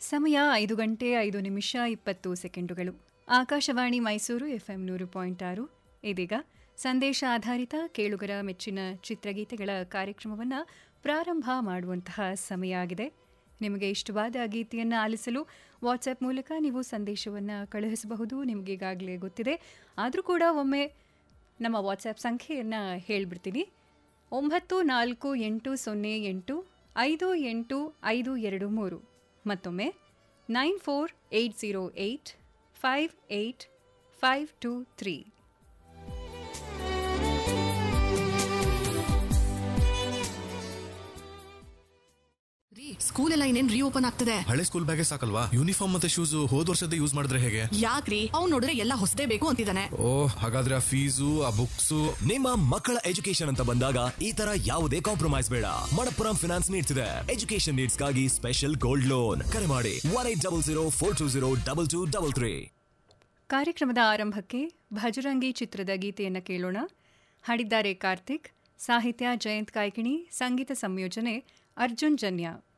ಸಮಯ ಐದು ಗಂಟೆ ಐದು ನಿಮಿಷ ಇಪ್ಪತ್ತು ಸೆಕೆಂಡುಗಳು ಆಕಾಶವಾಣಿ ಮೈಸೂರು ಎಫ್ಎಂ ನೂರು ಪಾಯಿಂಟ್ ಆರು ಇದೀಗ ಸಂದೇಶ ಆಧಾರಿತ ಕೇಳುಗರ ಮೆಚ್ಚಿನ ಚಿತ್ರಗೀತೆಗಳ ಕಾರ್ಯಕ್ರಮವನ್ನು ಪ್ರಾರಂಭ ಮಾಡುವಂತಹ ಸಮಯ ಆಗಿದೆ ನಿಮಗೆ ಇಷ್ಟವಾದ ಗೀತೆಯನ್ನು ಆಲಿಸಲು ವಾಟ್ಸಪ್ ಮೂಲಕ ನೀವು ಸಂದೇಶವನ್ನು ಕಳುಹಿಸಬಹುದು ನಿಮಗೆ ಈಗಾಗಲೇ ಗೊತ್ತಿದೆ ಆದರೂ ಕೂಡ ಒಮ್ಮೆ ನಮ್ಮ ವಾಟ್ಸಪ್ ಸಂಖ್ಯೆಯನ್ನು ಹೇಳಿಬಿಡ್ತೀನಿ ಒಂಬತ್ತು ನಾಲ್ಕು ಎಂಟು ಸೊನ್ನೆ ಎಂಟು ಐದು ಎಂಟು ಐದು ಎರಡು ಮೂರು ಮತ್ತೊಮ್ಮೆ nine four eight zero eight five eight five two three ರೀ ಸ್ಕೂಲ್ ಎಲ್ಲ ಇನ್ನೇನ್ ರೀಓಪನ್ ಆಗ್ತದೆ ಹಳೆ ಸ್ಕೂಲ್ ಬ್ಯಾಗೆ ಸಾಕಲ್ವಾ ಯೂನಿಫಾರ್ಮ್ ಮತ್ತೆ ಶೂಸ್ ಹೋದ್ ವರ್ಷದ ಯೂಸ್ ಮಾಡಿದ್ರೆ ಹೇಗೆ ಯಾಕ್ರಿ ಅವ್ನ್ ನೋಡಿದ್ರೆ ಎಲ್ಲ ಹೊಸದೇ ಬೇಕು ಅಂತಿದ್ದಾನೆ ಓ ಹಾಗಾದ್ರೆ ಆ ಫೀಸು ಆ ಬುಕ್ಸು ನಿಮ್ಮ ಮಕ್ಕಳ ಎಜುಕೇಶನ್ ಅಂತ ಬಂದಾಗ ಈ ತರ ಯಾವುದೇ ಕಾಂಪ್ರಮೈಸ್ ಬೇಡ ಮಣಪ್ಪುರಂ ಫಿನಾನ್ಸ್ ನೀಡ್ತಿದೆ ಎಜುಕೇಶನ್ ನೀಡ್ಸ್ಗಾಗಿ ಸ್ಪೆಷಲ್ ಗೋಲ್ಡ್ ಲೋನ್ ಕರೆ ಮಾಡಿ one eight double zero four two zero double two double three ಕಾರ್ಯಕ್ರಮದ ಆರಂಭಕ್ಕೆ ಭಜರಂಗಿ ಚಿತ್ರದ ಗೀತೆಯನ್ನು ಕೇಳೋಣ ಹಾಡಿದ್ದಾರೆ ಕಾರ್ತಿಕ್ ಸಾಹಿತ್ಯ ಜಯಂತ್ ಕಾಯ್ಕಿಣಿ ಸಂಗೀತ ಸಂಯೋಜನೆ ಅರ್ಜುನ್ ಜನ್ಯ